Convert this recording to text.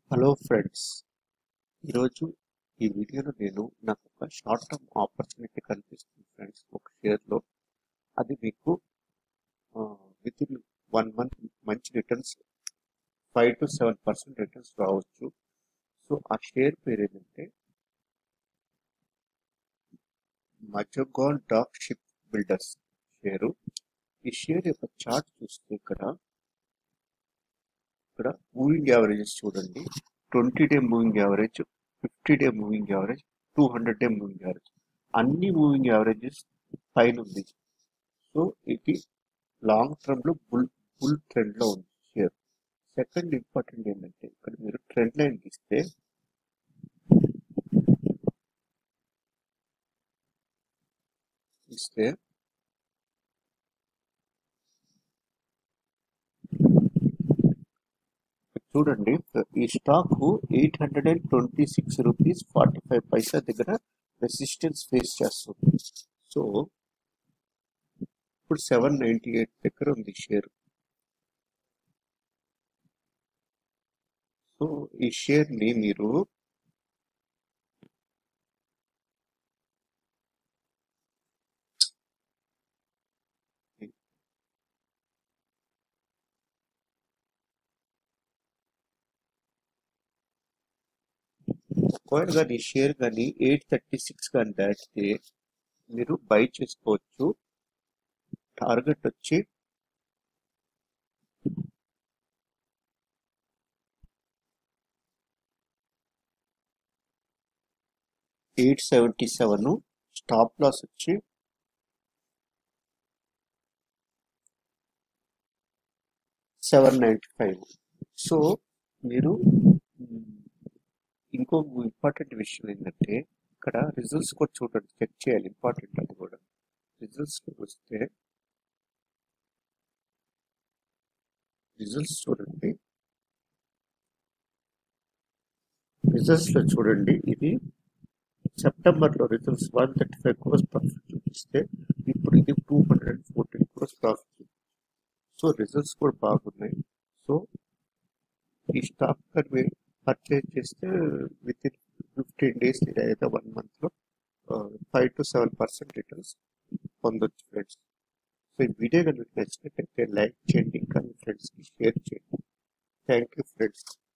hello friends ఈరోజు ఈ వీడియోలో నేను నాకు ఒక షార్ట్ టర్మ్ ఆపర్చునిటీ కనిపిస్తుంది ఫ్రెండ్స్ ఒక షేర్లో అది మీకు విత్ ఇన్ వన్ మంత్ మంచి returns five to seven percent returns రావచ్చు సో ఆ షేర్ పేరు ఏంటంటే Mazagon dock ship builders share ఈ షేర్ యొక్క చార్ట్ చూస్తే ఇక్కడ ఇక్కడ మూవింగ్ యావరేజెస్ చూడండి twenty day moving average fifty day moving average two hundred day moving average అన్ని మూవింగ్ యావరేజెస్ పైన ఉంది సో ఇది లాంగ్ టర్మ్ లో బుల్ బుల్ ట్రెండ్ లో ఉంది షేర్ సెకండ్ ఇంపార్టెంట్ ఏంటంటే ఇక్కడ మీరు ట్రెండ్ లైన్ ఇస్తే ఇస్తే చూడండి ఈ stock eight hundred and twenty six rupees forty five paisa దగ్గర రెసిస్టెన్స్ ఫేస్ చేస్తుంది సో ఇప్పుడు సెవెన్ నైంటీ ఎయిట్ దగ్గర ఉంది షేర్ సో ఈ షేర్ ని మీరు ఒకవేళ కానీ షేర్ కానీ ఎయిట్ థర్టీ సిక్స్ కానీ దాటితే మీరు బై చేసుకోవచ్చు టార్గెట్ వచ్చి eight seventy seven stop loss వచ్చి సెవెన్ నైంటీ ఫైవ్ సో మీరు ఇంకో ఇంపార్టెంట్ విషయం ఏంటంటే ఇక్కడ రిజల్ట్స్ కూడా చూడండి చెక్ చేయాలి ఇంపార్టెంట్ అది కూడా రిజల్ట్స్ వస్తే రిజల్ట్స్ చూడండి రిజల్ట్స్ లో చూడండి ఇది సెప్టెంబర్ లో results one thirty five crores profit చూపిస్తే ఇప్పుడు ఇది two hundred fourteen crores profit so results కూడా బాగున్నాయి సో ఈ స్టాక్ పర్చేజ్ చేస్తే విత్ ఇన్ ఫిఫ్టీన్ డేస్ లేదా వన్ మంత్లో five to seven percent returns పొందొచ్చు ఫ్రెండ్స్ సో ఈ వీడియో కనుక నచ్చినట్టయితే లైక్ చేయండి ఇంకా మీ ఫ్రెండ్స్కి షేర్ చేయండి థ్యాంక్ యూ ఫ్రెండ్స్